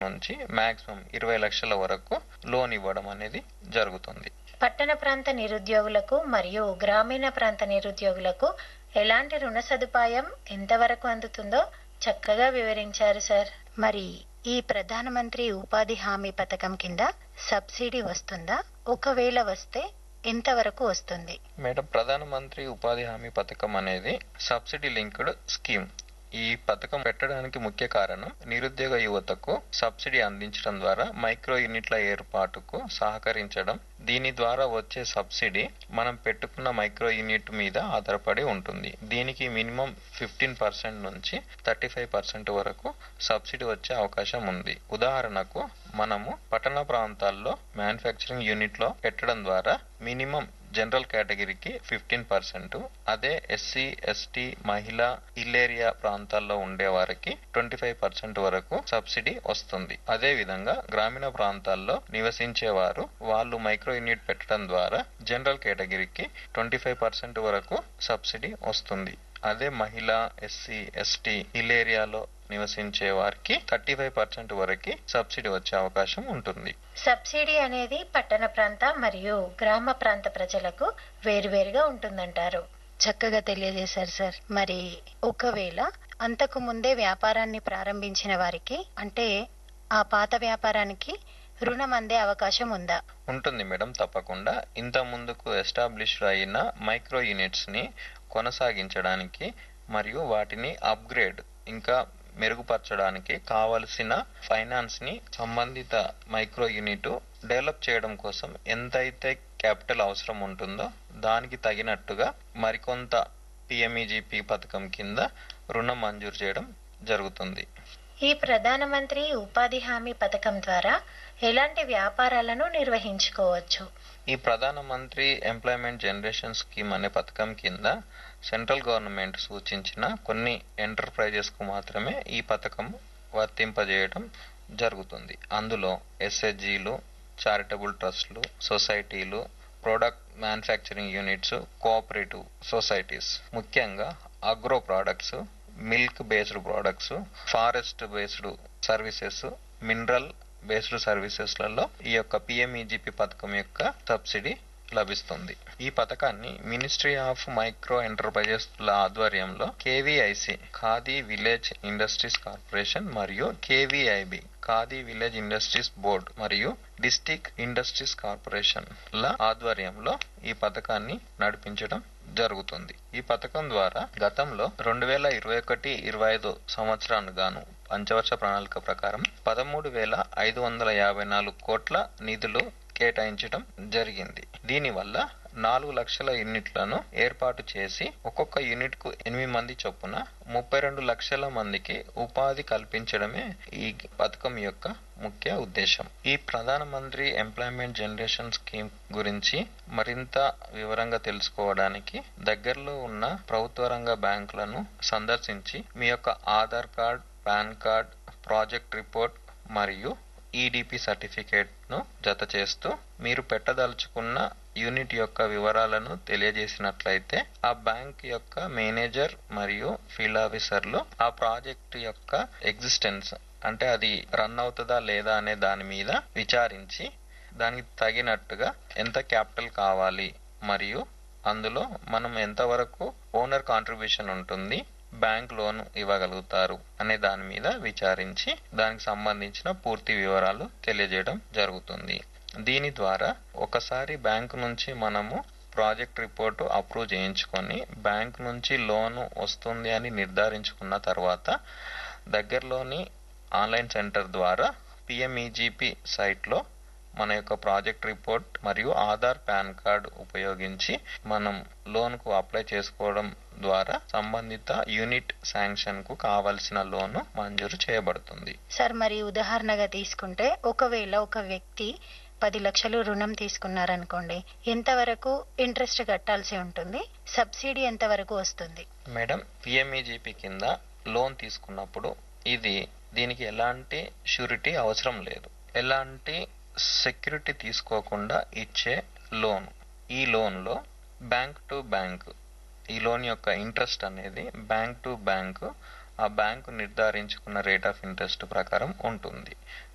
నుంచి మాక్సిమం ఇరవై లక్షల వరకు లోన్ ఇవ్వడం అనేది జరుగుతుంది పట్టణ ప్రాంత నిరుద్యోగులకు మరియు గ్రామీణ ప్రాంత నిరుద్యోగులకు ఎలాంటి రుణ సదుపాయం ఎంతవరకు అందుతుందో చక్కగా వివరించారు సార్ మరి ఈ ప్రధానమంత్రి ఉపాధి హామీ పథకం కింద సబ్సిడీ వస్తుందా ఒకవేళ వస్తే ఎంతవరకు వస్తుంది మేడం ప్రధానమంత్రి ఉపాధి హామీ పథకం అనేది సబ్సిడీ లింక్డ్ స్కీమ్ ఈ పథకం పెట్టడానికి ముఖ్య కారణం నిరుద్యోగ యువతకు సబ్సిడీ అందించడం ద్వారా మైక్రో యూనిట్ల ఏర్పాటుకు సహకరించడం దీని ద్వారా వచ్చే సబ్సిడీ మనం పెట్టుకున్న మైక్రో యూనిట్ మీద ఆధారపడి ఉంటుంది దీనికి మినిమం ఫిఫ్టీన్ పర్సెంట్ నుంచి థర్టీ ఫైవ్ పర్సెంట్ వరకు సబ్సిడీ వచ్చే అవకాశం ఉంది ఉదాహరణకు మనము పట్టణ ప్రాంతాల్లో మ్యానుఫ్యాక్చరింగ్ యూనిట్ లో పెట్టడం ద్వారా మినిమం జనరల్ కేటగిరీకి ఫిఫ్టీన్ పర్సెంట్ అదే ఎస్సీ ఎస్టీ మహిళ హిల్ ఏరియా ప్రాంతాల్లో ఉండే వారికి ట్వంటీ ఫైవ్ పర్సెంట్ వరకు సబ్సిడీ వస్తుంది అదే విధంగా గ్రామీణ ప్రాంతాల్లో నివసించే వారు వాళ్ళు మైక్రో యూనిట్ పెట్టడం ద్వారా జనరల్ కేటగిరీకి ట్వంటీ ఫైవ్ పర్సెంట్ వరకు సబ్సిడీ వస్తుంది అదే మహిళ ఎస్సీ ఎస్టీ హిల్ ఏరియాలో నివసించే వారికి థర్టీ ఫైవ్ పర్సెంట్ వరకు సబ్సిడీ వచ్చే అవకాశం ఉంటుంది సబ్సిడీ అనేది పట్టణ ప్రాంత మరియు గ్రామ ప్రాంత ప్రజలకు వేరువేరుగా ఉంటుందంటారు చక్కగా తెలియజేశారు సార్ మరి ఒకవేళ అంతకు ముందే వ్యాపారాన్ని ప్రారంభించిన వారికి అంటే ఆ పాత వ్యాపారానికి రుణం అందే అవకాశం ఉందా ఉంటుంది మేడం తప్పకుండా ఇంత ముందుకు ఎస్టాబ్లిష్డ్ అయిన మైక్రో యూనిట్స్ ని కొనసాగించడానికి మరియు వాటిని అప్గ్రేడ్ ఇంకా మెరుగుపరచడానికి కావలసిన ఫైనాన్స్ ని సంబంధిత మైక్రో యూనిట్ డెవలప్ చేయడం కోసం ఎంతైతే క్యాపిటల్ అవసరం ఉంటుందో దానికి తగినట్టుగా మరికొంత పిఎంఈజీపీ పథకం కింద రుణం మంజూరు చేయడం జరుగుతుంది ఈ ప్రధానమంత్రి ఉపాధి హామీ పథకం ద్వారా ఎలాంటి వ్యాపారాలను నిర్వహించుకోవచ్చు ఈ ప్రధానమంత్రి ఎంప్లాయ్మెంట్ జనరేషన్ స్కీమ్ అనే పథకం కింద సెంట్రల్ గవర్నమెంట్ సూచించిన కొన్ని ఎంటర్ప్రైజెస్ కు మాత్రమే ఈ పథకం వర్తింపజేయడం జరుగుతుంది అందులో ఎస్హెచ్జీలు చారిటబుల్ ట్రస్ట్లు సొసైటీలు product manufacturing units cooperative societies ముఖ్యంగా agro products milk based products forest based services mineral based సర్వీసెస్లలో ఈ యొక్క పిఎంఈజీపీ పథకం యొక్క సబ్సిడీ లభిస్తుంది ఈ పథకాన్ని మినిస్ట్రీ ఆఫ్ మైక్రో ఎంటర్ప్రైజెస్ ల ఆధ్వర్యంలో KVIC Khadi village industries corporation మరియు KVIB Khadi village industries board మరియు డిస్టిక్ ఇండస్ట్రీస్ కార్పొరేషన్ ల ఆధ్వర్యంలో ఈ పథకాన్ని నడిపించడం జరుగుతుంది ఈ పథకం ద్వారా గతంలో రెండు వేల ఇరవై ఒకటి ఇరవై ఐదు సంవత్సరానికి గాను పంచవర్ష ప్రణాళిక ప్రకారం పదమూడు వేల ఐదు వందల యాభై నాలుగు కోట్ల నిధులు కేటాయించడం జరిగింది దీనివల్ల నాలుగు లక్షల యూనిట్లను ఏర్పాటు చేసి ఒక్కొక్క యూనిట్ కు ఎనిమిది మంది చొప్పున ముప్పై రెండు లక్షల మందికి ఉపాధి కల్పించడమే ఈ పథకం యొక్క ముఖ్య ఉద్దేశం ఈ ప్రధానమంత్రి ఎంప్లాయ్మెంట్ జనరేషన్ స్కీమ్ గురించి మరింత వివరంగా తెలుసుకోవడానికి దగ్గరలో ఉన్న ప్రభుత్వ రంగ బ్యాంకులను సందర్శించి మీ యొక్క Aadhaar card PAN card project report మరియు ఈడిపి సర్టిఫికేట్ ను జత చేస్తూ మీరు పెట్టదలుచుకున్న యూనిట్ యొక్క వివరాలను తెలియజేసినట్లయితే ఆ బ్యాంక్ యొక్క మేనేజర్ మరియు ఫీల్డ్ ఆఫీసర్లు ఆ ప్రాజెక్ట్ యొక్క ఎగ్జిస్టెన్స్ అంటే అది రన్ అవుతుందా లేదా అనే దాని మీద విచారించి దానికి తగినట్టుగా ఎంత క్యాపిటల్ కావాలి మరియు అందులో మనం ఎంతవరకు ఓనర్ కాంట్రిబ్యూషన్ ఉంటుంది బ్యాంక్ లోన్ ఇవ్వగలుగుతారు అనే దాని మీద విచారించి దానికి సంబంధించిన పూర్తి వివరాలు తెలియజేయడం జరుగుతుంది దీని ద్వారా ఒకసారి బ్యాంక్ నుంచి మనము ప్రాజెక్ట్ రిపోర్టు అప్రూవ్ చేయించుకొని బ్యాంక్ నుంచి లోను వస్తుంది అని నిర్ధారించుకున్న తర్వాత దగ్గరలోని ఆన్లైన్ సెంటర్ ద్వారా పిఎంఈజీపీ సైట్లో మన యొక్క ప్రాజెక్ట్ రిపోర్ట్ మరియు ఆధార్ పాన్ కార్డ్ ఉపయోగించి మనం లోన్ కు అప్లై చేసుకోవడం ద్వారా సంబంధిత యూనిట్ శాంక్షన్ కు కావలసిన లోను మంజూరు చేయబడుతుంది సార్ మరి ఉదాహరణగా తీసుకుంటే ఒకవేళ ఒక వ్యక్తి పది లక్షలు రుణం తీసుకున్నారనుకోండి ఎంతవరకు ఇంట్రెస్ట్ కట్టాల్సి ఉంటుంది సబ్సిడీ ఎంతవరకు వస్తుంది మేడం పిఎంఈజీపీ కింద లోన్ తీసుకున్నప్పుడు ఇది దీనికి ఎలాంటి షూరిటీ అవసరం లేదు ఎలాంటి సెక్యూరిటీ తీసుకోకుండా ఇచ్చే లోన్ ఈ లోన్లో బ్యాంక్ టు బ్యాంక్ ఈ లోన్ యొక్క ఇంట్రెస్ట్ అనేది బ్యాంక్ టు బ్యాంక్ ఆ బ్యాంకు నిర్ధారించుకున్న రేట్ ఆఫ్ ఇంట్రెస్ట్ ప్రకారం ఉంటుంది